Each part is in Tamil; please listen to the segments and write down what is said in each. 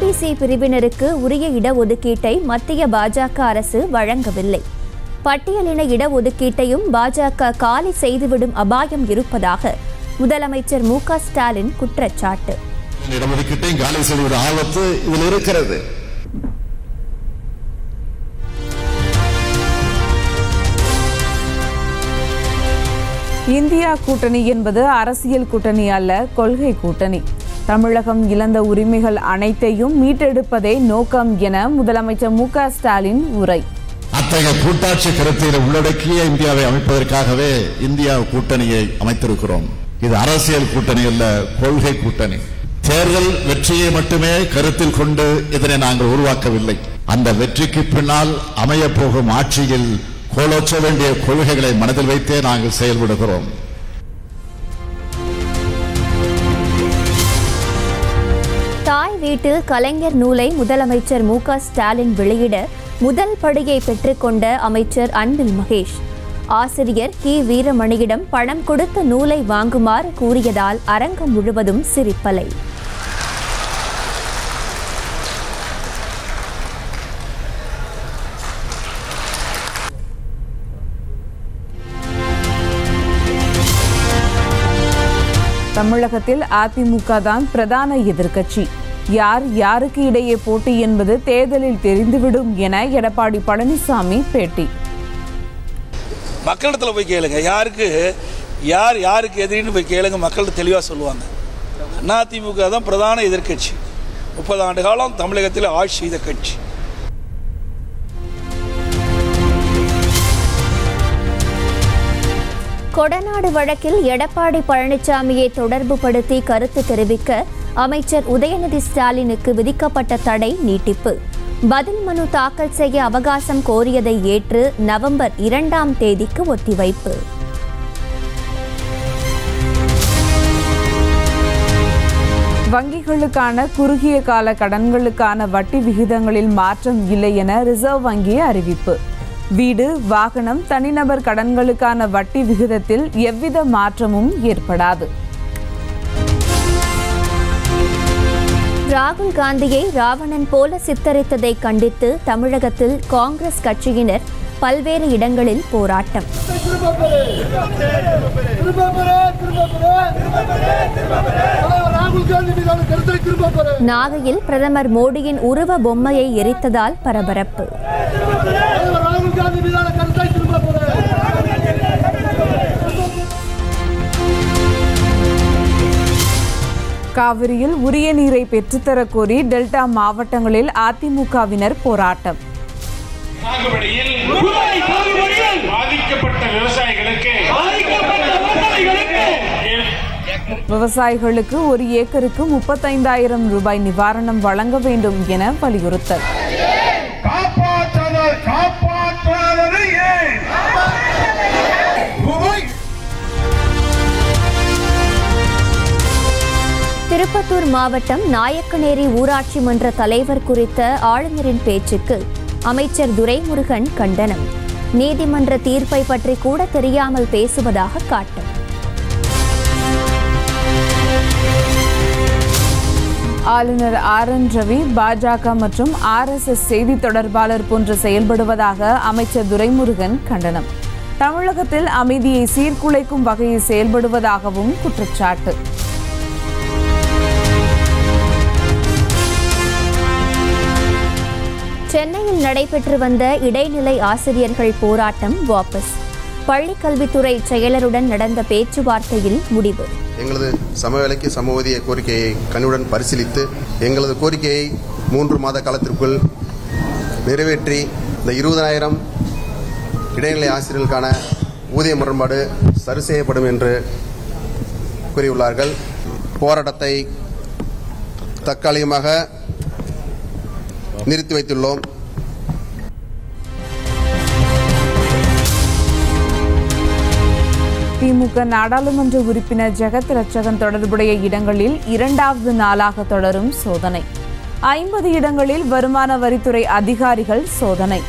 ஓபிசி பிரிவினருக்கு உரிய இடஒதுக்கீட்டை மத்திய பாஜக அரசு வழங்கவில்லை பட்டியலின இடஒதுக்கீட்டையும் பாஜக காலி செய்துவிடும் அபாயம் இருப்பதாக முதலமைச்சர் மு க ஸ்டாலின் குற்றச்சாட்டு இடஒதுக்கீட்டையும் காலி செய்வது ஆபத்து இதில் இருக்கிறது இந்தியா கூட்டணி என்பது அரசியல் கூட்டணி அல்ல கொள்கை கூட்டணி தமிழகம் இழந்த உரிமைகள் அனைத்தையும் மீட்டெடுப்பதே நோக்கம் என முதலமைச்சர் மு க ஸ்டாலின் உரை அத்தகைய கூட்டாட்சி கருத்தியலை உள்ளடக்கிய இந்தியாவை அமைப்பதற்காகவே இந்தியா கூட்டணியை அமைத்திருக்கிறோம் இது அரசியல் கூட்டணி அல்ல கொள்கை கூட்டணி தேர்தல் வெற்றியை மட்டுமே கருத்தில் கொண்டு இதனை நாங்கள் உருவாக்கவில்லை அந்த வெற்றிக்கு பின்னால் அமையப் போகும் ஆட்சியில் கோலோச்ச வேண்டிய கொள்கைகளை மனதில் வைத்தே நாங்கள் செயல்படுகிறோம் தாய் வீட்டில் கலைஞர் நூலை முதலமைச்சர் மு க ஸ்டாலின் வெளியிட முதல் படியை பெற்றுக்கொண்ட அமைச்சர் அன்பில் மகேஷ் ஆசிரியர் கி வீரமணியிடம் பணம் கொடுத்து நூலை வாங்குமாறு கூறியதால் அரங்கம் முழுவதும் சிரிப்பலை தமிழகத்தில் அதிமுக தான் பிரதான எதிர்க்கட்சி யார் யாருக்கு இடையே போட்டி என்பது தேர்தலில் தெரிந்துவிடும் என எடப்பாடி பழனிசாமி பேட்டி மக்களிடத்தில் போய் கேளுங்க யாருக்கு யார் யாருக்கு எதிரின்னு போய் கேளுங்க மக்கள்கிட்ட தெளிவாக சொல்லுவாங்க அதிமுக தான் பிரதான எதிர்க்கட்சி முப்பது ஆண்டு காலம் தமிழகத்தில் ஆட்சி செய்த கட்சி கொடநாடு வழக்கில் எடப்பாடி பழனிசாமியை தொடர்புபடுத்தி கருத்து தெரிவிக்க அமைச்சர் உதயநிதி ஸ்டாலினுக்கு விதிக்கப்பட்ட தடை நீட்டிப்பு பதில் மனு தாக்கல் செய்ய அவகாசம் கோரியதை ஏற்று நவம்பர் இரண்டாம் தேதிக்கு ஒத்திவைப்பு வங்கிகளுக்கான குறுகிய கால கடன்களுக்கான வட்டி விகிதங்களில் மாற்றம் இல்லை என ரிசர்வ் வங்கி அறிவிப்பு வீடு வாகனம் தனிநபர் கடன்களுக்கான வட்டி விகிதத்தில் எவ்வித மாற்றமும் ஏற்படாது ராகுல் காந்தியை ராவணன் போல சித்தரித்ததை கண்டித்து தமிழகத்தில் காங்கிரஸ் கட்சியினர் பல்வேறு இடங்களில் போராட்டம் ராகுல் காந்தி மீதான கருத்தை திரும்ப பெற நாகையில் பிரதமர் மோடியின் உருவ பொம்மையை எரித்ததால் பரபரப்பு ராகுல் காந்தி மீதான கருத்தை திரும்ப பெற காவிரியில் உரிய நீரை பெற்றுத்தரக் கோரி டெல்டா மாவட்டங்களில் அதிமுகவினர் போராட்டம் சாகுபடியில் பாதிக்கப்பட்ட விவசாயிகளுக்கு விவசாயிகளுக்கு ஒரு ஏக்கருக்கு முப்பத்தைந்தாயிரம் ரூபாய் நிவாரணம் வழங்க வேண்டும் என வலியுறுத்தல் காப்பாற்றாத காப்பாற்றாதது ஏன் திருப்பத்தூர் மாவட்டம் நாயக்கநேரி ஊராட்சி மன்ற தலைவர் குறித்த ஆளுநரின் பேச்சுக்கு அமைச்சர் துரைமுருகன் கண்டனம் நீதிமன்ற தீர்ப்பை பற்றி கூட தெரியாமல் பேசுவதாக காட்டம் ஆளுநர் ஆர் என் ரவி பாஜக மற்றும் ஆர்எஸ்எஸ் செய்தி தொடர்பாளர் போன்று செயல்படுவதாக அமைச்சர் துரைமுருகன் கண்டனம் தமிழகத்தில் அமைதியை சீர்குலைக்கும் வகையில் செயல்படுவதாகவும் குற்றச்சாட்டு சென்னையில் நடைபெற்று வந்த இடைநிலை ஆசிரியர்கள் போராட்டம் வாபஸ் பள்ளிக்கல்வித்துறை செயலருடன் நடந்த பேச்சுவார்த்தையில் முடிவு எங்களது சமவேளைக்கு சமூதிய கோரிக்கையை கனிவுடன் பரிசீலித்து எங்களது கோரிக்கையை மூன்று மாத காலத்திற்குள் நிறைவேற்றி இந்த இருபதாயிரம் இடைநிலை ஆசிரியர்களுக்கான ஊதிய முரண்பாடு சரி செய்யப்படும் என்று கூறியுள்ளார்கள் போராட்டத்தை தற்காலிகமாக நிறுத்தி வைத்துள்ளோம் திமுக நாடாளுமன்ற உறுப்பினர் ஜெகத் ரட்சகன் தொடர்புடைய இடங்களில் இரண்டாவது நாளாக தொடரும் சோதனை ஐம்பது இடங்களில் வருமான வரித்துறை அதிகாரிகள் சோதனை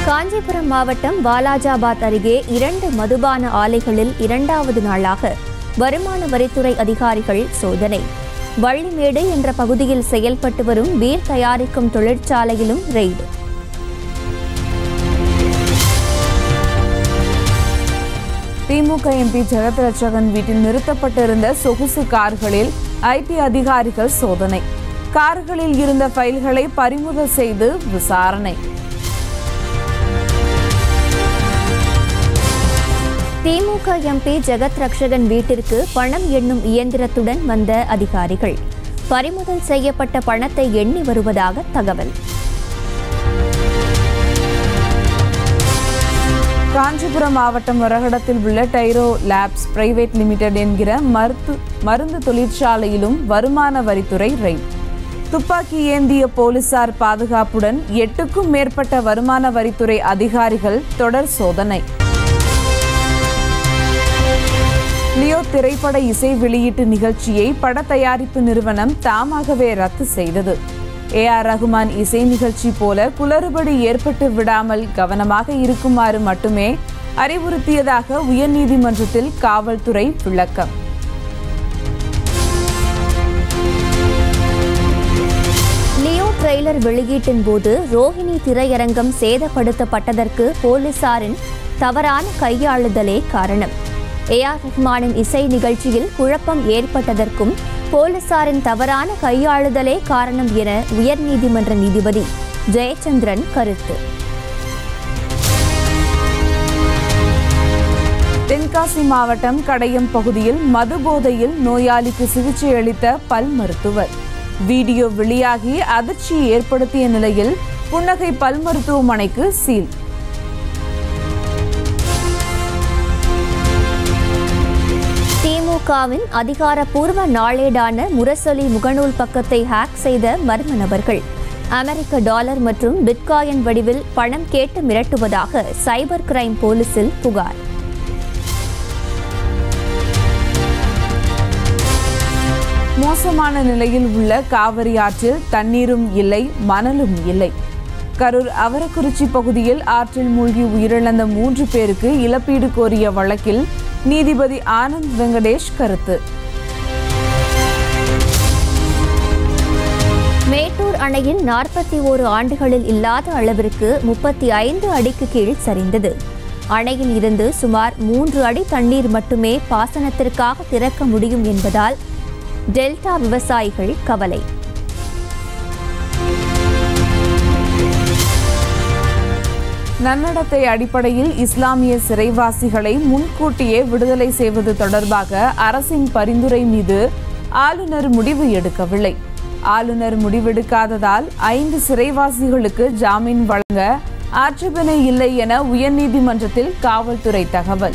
காஞ்சிபுரம் மாவட்டம் வாலாஜாபாத் அருகே இரண்டு மதுபான ஆலைகளில் இரண்டாவது நாளாக வருமான வரித்துறை அதிகாரிகள் சோதனை வள்ளிமேடு என்ற பகுதியில் செயல்பட்டு வரும் பீர் தயாரிக்கும் தொழிற்சாலையிலும் ரெய்டு திமுக எம்பி ஜெகத் ரட்சகன் வீட்டில் நிறுத்தப்பட்டிருந்த சொகுசு கார்களில் ஐடி அதிகாரிகள் சோதனை கார்களில் இருந்த ஃபைல்களை பறிமுதல் செய்து விசாரணை திமுக எம்பி ஜெகத் ரக்ஷகன் வீட்டிற்கு பணம் எண்ணும் இயந்திரத்துடன் வந்த அதிகாரிகள் பறிமுதல் செய்யப்பட்ட பணத்தை எண்ணி வருவதாக தகவல் காஞ்சிபுரம் மாவட்டம் வரகடத்தில் உள்ள டைரோ லேப்ஸ் பிரைவேட் லிமிடெட் என்கிற மருத்து மருந்து தொழிற்சாலையிலும் வருமான வரித்துறை ரெய்ட் துப்பாக்கி ஏந்திய போலீசார் பாதுகாப்புடன் எட்டுக்கும் மேற்பட்ட வருமான வரித்துறை அதிகாரிகள் தொடர் சோதனை லியோ திரைப்பட இசை வெளியீட்டு நிகழ்ச்சியை பட தயாரிப்பு நிறுவனம் தாமாகவே ரத்து செய்தது ஏ ஆர் ரகுமான் இசை நிகழ்ச்சி போல குளறுபடி ஏற்பட்டு விடாமல் கவனமாக இருக்குமாறு மட்டுமே அறிவுறுத்தியதாக உயர்நீதிமன்றத்தில் காவல்துறை விளக்கம் லியோ ட்ரெய்லர் வெளியீட்டின் போது ரோஹிணி திரையரங்கம் சேதப்படுத்தப்பட்டதற்கு போலீசாரின் தவறான கையாளுதலே காரணம் ஏ ஆர் ரஹ்மானின் இசை நிகழ்ச்சியில் குழப்பம் ஏற்பட்டதற்கும் போலீசாரின் தவறான கையாளுதலே காரணம் என உயர்நீதிமன்ற நீதிபதி ஜெயச்சந்திரன் கருத்து தென்காசி மாவட்டம் கடையம் பகுதியில் மது போதையில் நோயாளிக்கு சிகிச்சை அளித்த பல் மருத்துவர் வீடியோ வெளியாகி அதிர்ச்சி ஏற்படுத்திய நிலையில் புன்னகை பல் மருத்துவமனைக்கு சீல் திமுகவின் அதிகாரப்பூர்வ நாளேடான முரசொலி முகநூல் பக்கத்தை ஹேக் செய்த மர்ம நபர்கள் அமெரிக்க டாலர் மற்றும் பிட்காயின் வடிவில் பணம் கேட்டு மிரட்டுவதாக சைபர் கிரைம் போலீசில் புகார் மோசமான நிலையில் உள்ள காவிரி ஆற்றில் தண்ணீரும் இல்லை மணலும் இல்லை கரூர் அவரக்குறிச்சி பகுதியில் ஆற்றில் மூழ்கி உயிரிழந்த மூன்று பேருக்கு இழப்பீடு கோரிய வழக்கில் நீதிபதி ஆனந்த் வெங்கடேஷ் கருத்து மேட்டூர் அணையின் நாற்பத்தி ஓரு ஆண்டுகளில் இல்லாத அளவிற்கு முப்பத்தி ஐந்து அடிக்கு கீழ் சரிந்தது அணையில் இருந்து சுமார் மூன்று அடி தண்ணீர் மட்டுமே பாசனத்திற்காக திறக்க முடியும் என்பதால் டெல்டா விவசாயிகள் கவலை நன்னடத்தை அடிப்படையில் இஸ்லாமிய சிறைவாசிகளை முன்கூட்டியே விடுதலை செய்வது தொடர்பாக அரசின் பரிந்துரை மீது ஆளுநர் முடிவு எடுக்கவில்லை ஆளுநர் முடிவெடுக்காததால் ஐந்து சிறைவாசிகளுக்கு ஜாமீன் வழங்க ஆட்சேபனை இல்லை என உயர்நீதிமன்றத்தில் காவல்துறை தகவல்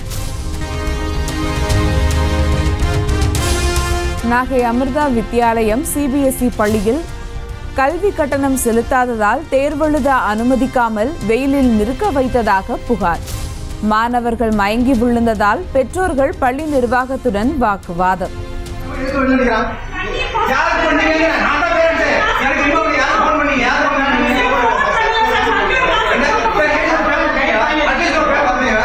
நாகை அமிர்தா வித்யாலயம் சிபிஎஸ்இ பள்ளியில் கல்வி கட்டணம் செலுத்தாததால் தேர்வெழுத அனுமதிக்காமல் வெயிலில் நிற்க வைத்ததாக புகார் மாணவர்கள் மயங்கி விழுந்ததால் பெற்றோர்கள் பள்ளி நிர்வாகத்துடன் வாக்குவாதம் யாருக்கு பண்ணீங்க நான் தான் பேரண்ட் எனக்கு இன்னொரு யாரும் ஃபோன் பண்ணி யார் ஃபோன் பண்ணீங்க என்ன பேர் கேட்க பேர் அட்லீஸ்ட் ஒரு பேர் பார்த்தீங்க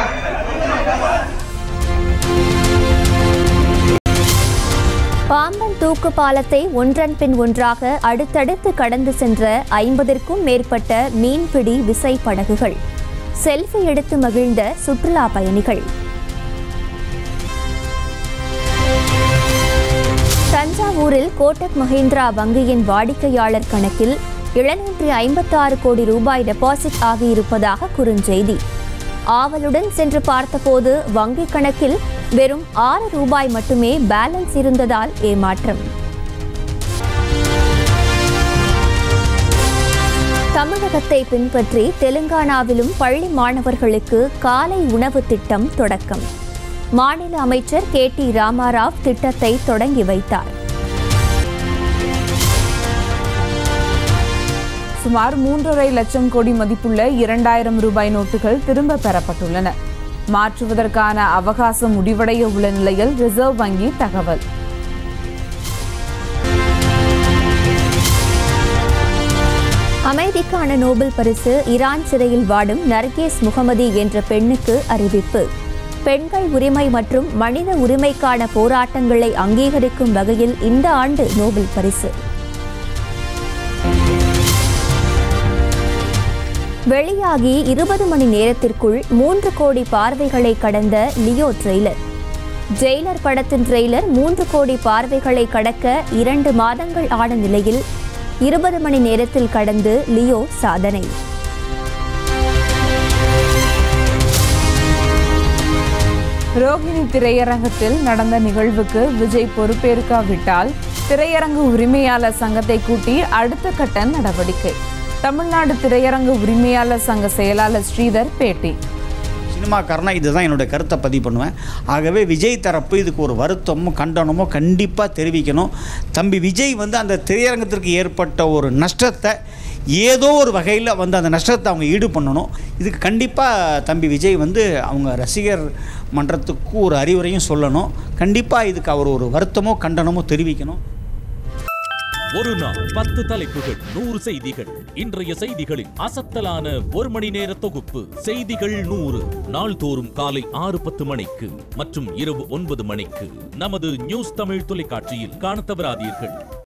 பாம்பன் தூக்கு பாலத்தை ஒன்றன் பின் ஒன்றாக அடுத்தடுத்து கடந்து சென்ற ஐம்பதிற்கும் மேற்பட்ட மீன்பிடி விசை படகுகள் செல்ஃபி எடுத்து மகிழ்ந்த சுற்றுலா பயணிகள் தஞ்சாவூரில் கோட்டக் மஹிந்திரா வங்கியின் வாடிக்கையாளர் கணக்கில் எழுநூற்றி ஐம்பத்தாறு கோடி ரூபாய் டெபாசிட் ஆகியிருப்பதாக குறுஞ்செய்தி ஆவலுடன் சென்று பார்த்தபோது வங்கிக் கணக்கில் வெறும் ஆறு ரூபாய் மட்டுமே பேலன்ஸ் இருந்ததால் ஏமாற்றம் தமிழகத்தை பின்பற்றி தெலுங்கானாவிலும் பள்ளி மாணவர்களுக்கு காலை உணவு திட்டம் தொடக்கம் மாநில அமைச்சர் கே டி ராமாராவ் திட்டத்தை தொடங்கி வைத்தார் சுமார் மூன்றரை லட்சம் கோடி மதிப்புள்ள இரண்டாயிரம் ரூபாய் நோட்டுகள் திரும்ப பெறப்பட்டுள்ளன மாற்றுவதற்கான அவகாசம் முடிவடைய உள்ள நிலையில் ரிசர்வ் வங்கி தகவல் அமைதிக்கான நோபல் பரிசு ஈரான் சிறையில் வாடும் நர்கேஸ் முகமதி என்ற பெண்ணுக்கு அறிவிப்பு பெண்கள் உரிமை மற்றும் மனித உரிமைக்கான போராட்டங்களை அங்கீகரிக்கும் வகையில் இந்த ஆண்டு நோபல் பரிசு வெளியாகி இருபது மணி நேரத்திற்குள் மூன்று கோடி பார்வைகளை கடந்த லியோ ட்ரெய்லர் ஜெயிலர் படத்தின் ட்ரெய்லர் மூன்று கோடி பார்வைகளை கடக்க இரண்டு மாதங்கள் ஆன நிலையில் இருபது மணி நேரத்தில் கடந்து லியோ சாதனை ரோகிணி திரையரங்கத்தில் நடந்த நிகழ்வுக்கு விஜய் பொறுப்பேற்காவிட்டால் திரையரங்கு உரிமையாளர் சங்கத்தை கூட்டி அடுத்த கட்ட நடவடிக்கை தமிழ்நாடு திரையரங்கு உரிமையாளர் சங்க செயலாளர் ஸ்ரீதர் பேட்டி சினிமாக்காரனா இதுதான் என்னுடைய கருத்தை பதிவு பண்ணுவேன் ஆகவே விஜய் தரப்பு இதுக்கு ஒரு வருத்தமோ கண்டனமோ கண்டிப்பாக தெரிவிக்கணும் தம்பி விஜய் வந்து அந்த திரையரங்கத்திற்கு ஏற்பட்ட ஒரு நஷ்டத்தை ஏதோ ஒரு வகையில் வந்து அந்த நஷ்டத்தை அவங்க ஈடு பண்ணணும் இதுக்கு கண்டிப்பாக தம்பி விஜய் வந்து அவங்க ரசிகர் மன்றத்துக்கு ஒரு அறிவுரையும் சொல்லணும் கண்டிப்பாக இதுக்கு அவர் ஒரு வருத்தமோ கண்டனமோ தெரிவிக்கணும் ஒரு நாள் பத்து தலைப்புகள் நூறு செய்திகள் இன்றைய செய்திகளின் அசத்தலான ஒரு மணி நேர தொகுப்பு செய்திகள் நூறு நாள்தோறும் காலை ஆறு பத்து மணிக்கு மற்றும் இரவு ஒன்பது மணிக்கு நமது நியூஸ் தமிழ் தொலைக்காட்சியில் காணத் தவறாதீர்கள்